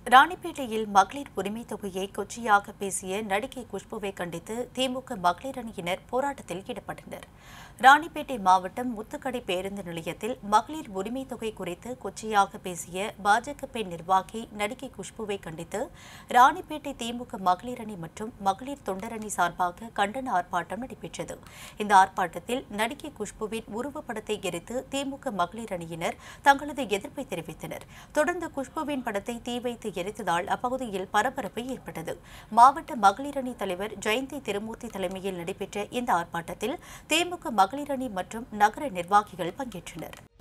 ராணிப்பேட்டையில் மகளிர் உரிமை தொகையை கொச்சையாக பேசிய நடிகை குஷ்புவை கண்டித்து திமுக மகளிர் அணியினர் போராட்டத்தில் ஈடுபட்டனர் ராணிப்பேட்டை மாவட்டம் முத்துக்கடை பேருந்து நிலையத்தில் மகளிர் உரிமை தொகை குறித்து கொச்சையாக பேசிய பாஜக பெண் நிர்வாகி நடிகை குஷ்புவை கண்டித்து ராணிப்பேட்டை திமுக மகளிர் அணி மற்றும் மகளிர் தொண்டரணி சார்பாக கண்டன ஆர்ப்பாட்டம் நடைபெற்றது இந்த ஆர்ப்பாட்டத்தில் நடிகை குஷ்புவின் உருவப்படத்தை எரித்து திமுக மகளிர் அணியினர் தங்களது எதிர்ப்பை தெரிவித்தனர் தொடர்ந்து குஷ்புவின் படத்தை தீ வைத்து எரித்ததால் அப்பகுதியில் பரபரப்பு ஏற்பட்டது மாவட்ட மகளிர் அணி தலைவர் ஜெயந்தி திருமூர்த்தி தலைமையில் நடைபெற்ற இந்த ஆர்ப்பாட்டத்தில் திமுக மகளிர் அணி மற்றும் நகர நிர்வாகிகள் பங்கேற்றனர்